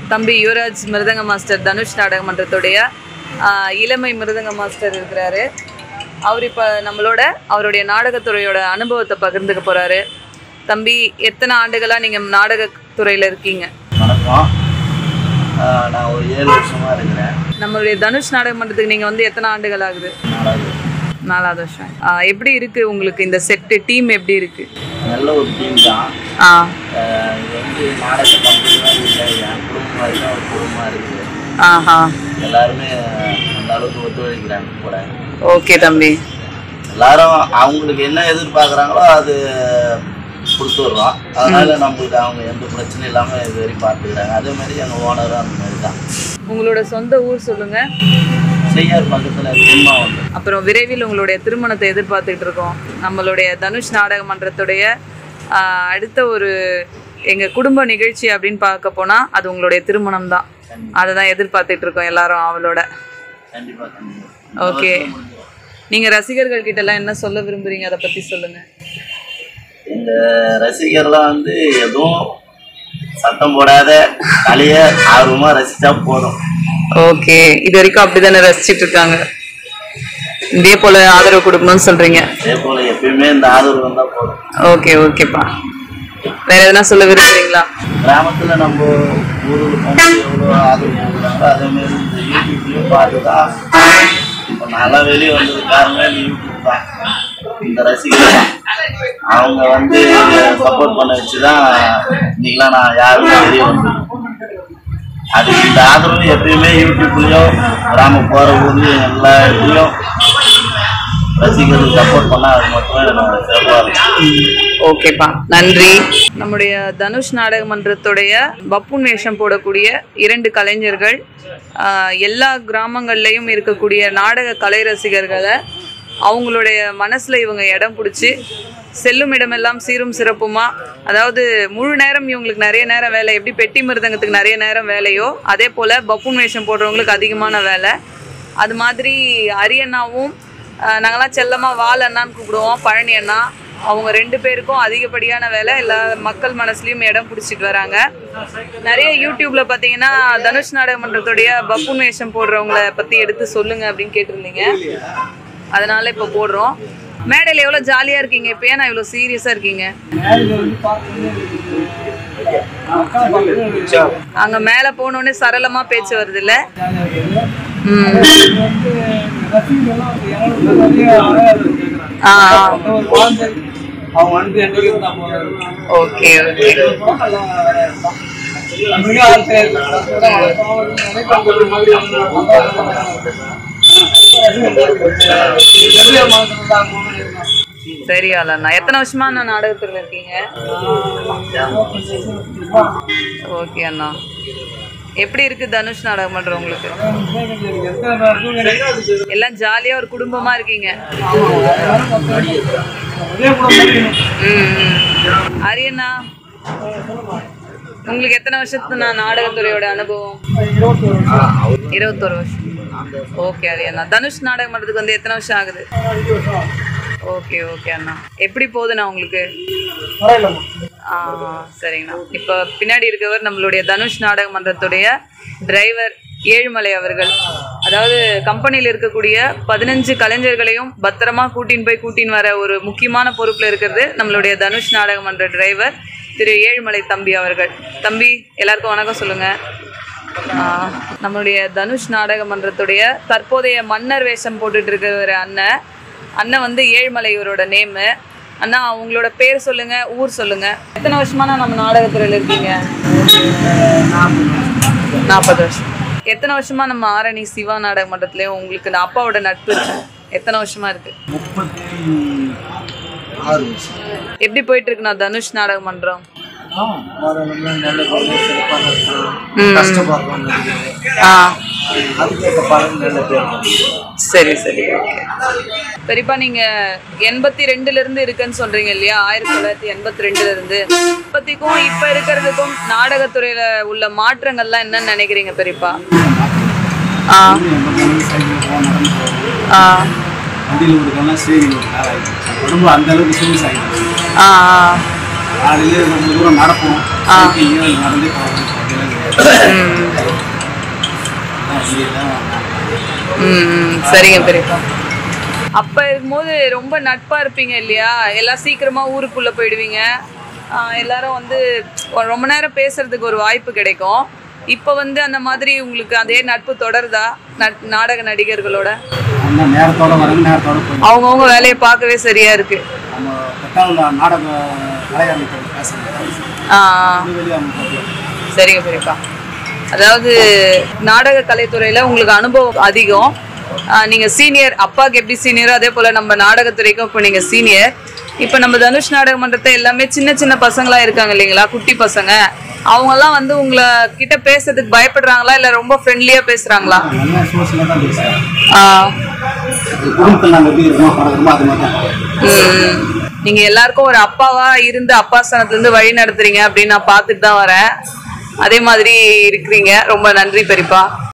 தம்பி யுவராஜ் மிருதங்க மாஸ்டர் தனுஷ் நாடக மன்றத்துடைய ஆஹ், இளமை மிருதங்க மாஸ்டர் இருக்கிறாரு அவர் இப்போ நம்மளோட அவருடைய நாடகத்துறையோட அனுபவத்தை பகிர்ந்துக்க போறாரு தம்பி எத்தனை ஆண்டுகளா நீங்க நாடகத்துறையில இருக்கீங்க வணக்கம் ஆஹ் நான் ஒரு ஏழு வருஷமா இருக்கிறேன் நம்மளுடைய தனுஷ் நாடக மன்றத்துக்கு நீங்க வந்து எத்தனை ஆண்டுகள் ஆகுது நாலாவது நாலாவது வருஷம் ஆஹ், எப்படி இருக்கு உங்களுக்கு இந்த செட்டு டீம் எப்படி இருக்கு நல்ல ஒரு டீம் தான் ஆ ஆஹ் இது வந்து நாடக கம்பெனி இல்லை என் குடும்பம் மாதிரி தான் ஒரு குடும்பமாக இருக்குது ஆஹா எல்லாருமே அந்த அளவுக்கு ஒத்துழைக்கிறாங்க கூட ஓகே தம்பி எல்லாரும் அவங்களுக்கு என்ன எதிர்பார்க்குறாங்களோ அது கொடுத்துட்றோம் அதனால நம்மளுக்கு அவங்க எந்த பிரச்சனையும் இல்லாமல் இது வரைக்கும் பார்த்துக்கிறாங்க அதே மாதிரி எங்கள் ஓனரும் அந்த மாதிரி தான் உங்களோட சொந்த ஊர் சொல்லுங்க செய்யார் பக்கத்தில் தென் மாவட்டம் அப்புறம் விரைவில் உங்களுடைய திருமணத்தை எதிர்பார்த்துக்கிட்டு இருக்கோம் நம்மளுடைய தனுஷ் நாடக மன்றத்துடைய ஆஹ், அடுத்த ஒரு எங்கள் குடும்ப நிகழ்ச்சி அப்படின்னு பார்க்க போனால் அது உங்களுடைய திருமணம் தான் அதை தான் எதிர்பார்த்துட்டு இருக்கோம் எல்லாரும் அவளோட கண்டிப்பாக கண்டிப்பாக ஓகே நீங்கள் ரசிகர்கள் கிட்ட எல்லாம் என்ன சொல்ல விரும்புறீங்க அதை பற்றி சொல்லுங்கள் எங்க ரசிகர்லாம் வந்து எதுவும் சத்தம் போடாத கலைய ஆர்வமா ரசிச்சா போதும் ஓகே இது வரைக்கும் அப்படிதானே ரசிச்சிட்டு இருக்காங்க இதே போல ஆதரவு கொடுக்கணும்னு சொல்றீங்க அதே போல எப்பயுமே இந்த ஆதரவு வந்தா போதும் ஓகே ஓகேப்பா வேற எதனா சொல்ல விரும்புறீங்களா கிராமத்துல நம்ம ஊருக்கு போகும்போது எவ்வளோ ஆதரவு கொடுக்குறாங்களோ அதே மாதிரி இந்த யூடியூப்லயும் பார்த்து தான் இப்போ நல்லா வெளியே வந்தது காரணமே இந்த யூடியூப் தான் இந்த ரசிகர் தான் அவங்க வந்து சப்போர்ட் பண்ண வச்சு தான் இன்னைக்கெல்லாம் நான் யாருமே வெளியே வந்தேன் அது இந்த ஆதரவு எப்பயுமே யூடியூப்லயும் கிராம போற ஊர்லயும் எல்லா இடத்துலயும் ரசிகர்கள் சப்போர்ட் பண்ணா அது மட்டுமே எனக்கு சிறப்பா இருக்கும் ஓகேப்பா நன்றி நம்முடைய தனுஷ் நாடக மன்றத்துடைய பப்புன் வேஷம் போடக்கூடிய இரண்டு கலைஞர்கள் ஆஹ், எல்லா கிராமங்கள்லையும் இருக்கக்கூடிய நாடக கலை ரசிகர்களை அவங்களுடைய மனசுல இவங்க இடம் பிடிச்சி செல்லும் இடமெல்லாம் சீரும் சிறப்புமா அதாவது முழு நேரம் இவங்களுக்கு நிறைய நேரம் வேலை எப்படி பெட்டி மிருதங்கத்துக்கு நிறைய நேரம் வேலையோ அதே போல பப்புன் வேஷம் போடுறவங்களுக்கு அதிகமான வேலை அது மாதிரி அரியண்ணாவும் ஆஹ், நாங்கெல்லாம் செல்லமா வால் அண்ணான்னு கூப்பிடுவோம் பழனி அண்ணா அவங்க ரெண்டு பேருக்கும் அதிகப்படியான வேலை எல்லா மக்கள் மனசுலயும் இடம் பிடிச்சிட்டு வராங்க நிறைய யூடியூப்ல பாத்தீங்கன்னா தனுஷ் நாடக மன்றத்துடைய பப்புன் வேஷம் போடுறவங்கள பத்தி எடுத்து சொல்லுங்க அப்படின்னு கேட்டிருந்தீங்க அதனால இப்ப போடுறோம் மேடையில எவ்வளவு ஜாலியா இருக்கீங்க இப்ப ஏன் இவ்வளவு சீரியஸா இருக்கீங்க அங்க மேல போனோடனே சரளமா பேச்சு வருது இல்ல ஆ அவங்க வந்து என்னைக்கு இருந்தா போதும். ஓகே ஓகே நம்மளுக்கே ஆசை இருக்கு. அவங்க நினைப்பாங்க ஒரு மாதிரி அவங்க எப்படி மனசுல தான் போகணும்னு இருக்கும். சரி அண்ணா எத்தனை வருஷமா நான் நாடகத்துல இருக்கீங்க ஓகே அண்ணா எப்படி இருக்கு தனுஷ் நாடகம் பண்ற உங்களுக்கு எத்தனை பேருக்கும் எனக்கு எல்லாம் ஜாலியா ஒரு குடும்பமா இருக்கீங்க ஒரே குடும்பம் மாதிரி இருக்கும். ம், ம். அரியண்ணா உங்களுக்கு எத்தனை வருஷத்து நான் நாடகத்துறையோட அனுபவம் இருபத்தொரு வருஷம். இருபத்தொரு வருஷம் ஓகே அரியண்ணா தனுஷ் நாடகம் பண்றதுக்கு வந்து எத்தனை வருஷம் ஆகுது அஞ்சு வருஷம். ஓகே ஓகே அண்ணா எப்படி போகுதுண்ணா உங்களுக்கு பரவாயில்லம்மா. ஆ சரிங்கண்ணா இப்போ பின்னாடி இருக்கவர் நம்மளுடைய தனுஷ் நாடக மன்றத்துடைய டிரைவர் ஏழுமலை அவர்கள் அதாவது கம்பெனியில் இருக்கக்கூடிய பதினஞ்சு கலைஞர்களையும் பத்திரமா கூட்டின்னு போய் கூட்டின்னு வர ஒரு முக்கியமான பொறுப்பில் இருக்கிறது நம்மளுடைய தனுஷ் நாடக மன்ற டிரைவர் திரு ஏழுமலை தம்பி அவர்கள் தம்பி எல்லாருக்கும் வணக்கம் சொல்லுங்க ஆ, நம்மளுடைய தனுஷ் நாடக மன்றத்துடைய தற்போதைய மன்னர் வேஷம் போட்டுட்டு இருக்கிற அண்ணன் அண்ணன் வந்து ஏழுமலை இவரோட நேமு அண்ணா உங்களோட பேர் சொல்லுங்க ஊர் சொல்லுங்க எத்தனை வருஷமா நம்ம நாடகத்துறையில் இருக்கீங்க நாற்பது வருஷம் எத்தனை வருஷமா நம்ம ஆரணி சிவா நாடக மன்றத்துலயும் உங்களுக்கு நான் அப்பாவோட நட்பு இருக்கு எத்தனை வருஷமா இருக்கு முப்பத்தி ஆறு வருஷம் எப்படி போயிட்டு இருக்கு நான் தனுஷ் நாடக மன்றம் நல்ல சிறப்பாக இருக்கும் ம். கஷ்டப்படுறவங்க ஆ அதுக்கேற்ற பலன் நல்ல பேர் சரி சரி ஓகே பெரியப்பா நீங்க எண்பத்தி ரெண்டுல இருந்து இருக்குன்னு சொல்றீங்க இல்லையா ஆயிரத்தி தொள்ளாயிரத்தி எண்பத்தி ரெண்டுல இருந்து இப்பத்திக்கும் இப்ப இருக்கிறதுக்கும் நாடகத்துறையில உள்ள மாற்றங்கள்லாம் என்னன்னு நினைக்கிறீங்க பெரியப்பா ஆ ஆ வண்டியில் கொடுக்கலாம் ஸ்டேஜில் ஒரு கால் ஆகிடுச்சு உடம்பு அந்த அளவுக்கு சீரியஸ் ஆகிடுச்சு ஆ காலையில ரொம்ப தூரம் நடப்போம் சைக்கிள்லயும் நடந்தே போகணும் அப்படிலாம் கிடையாது ம் ம், சரிங்க பெரியப்பா அப்ப இருக்கும்போது ரொம்ப நட்பா இருப்பீங்க இல்லையா எல்லாம் சீக்கிரமா ஊருக்குள்ள போயிடுவீங்க ஆஹ் எல்லாரும் வந்து ஒரு ரொம்ப நேரம் பேசுறதுக்கு ஒரு வாய்ப்பு கிடைக்கும் இப்ப வந்து அந்த மாதிரி உங்களுக்கு அதே நட்பு தொடருதா நட்- நாடக நடிகர்களோட ஆனால் நேரத்தோட வராங்க நேரத்தோட போய் அவங்கவுங்க வேலையை பார்க்கவே சரியா இருக்கு நம்ம கட்டாவில் நாடக கலைஞர்கள் பேசுகிறாங்க ஆஹ் வெளியே அவங்க பார்க்கலாம். சரிங்க பெரியப்பா அதாவது நாடக கலைத்துறையில உங்களுக்கு அனுபவம் அதிகம் ஆஹ் நீங்க சீனியர் அப்பாவுக்கு எப்படி சீனியரோ அதே போல நம்ம நாடகத்துறைக்கும் இப்போ நீங்க சீனியர் இப்போ நம்ம தனுஷ் நாடக மன்றத்தை எல்லாமே சின்ன சின்ன பசங்களா இருக்காங்க இல்லைங்களா குட்டி பசங்க அவங்கெல்லாம் வந்து உங்களை கிட்ட பேசுறதுக்கு பயப்படுறாங்களா இல்ல ரொம்ப ஃப்ரெண்ட்லியா பேசுறாங்களா நல்லா சோசியலாக தான் பேசுகிறாங்க ஆஹ் குடும்பத்தில் நாங்கள் எப்படி இருக்கோம் பழகிறோமோ அது மாதிரி தான் உம் நீங்க எல்லாருக்கும் ஒரு அப்பாவா இருந்து அப்பா ஸ்தானத்துல இருந்து வழி நடத்துறீங்க அப்படின்னு நான் பார்த்துட்டு தான் வரேன் அதே மாதிரி இருக்கிறீங்க ரொம்ப நன்றி பெரியப்பா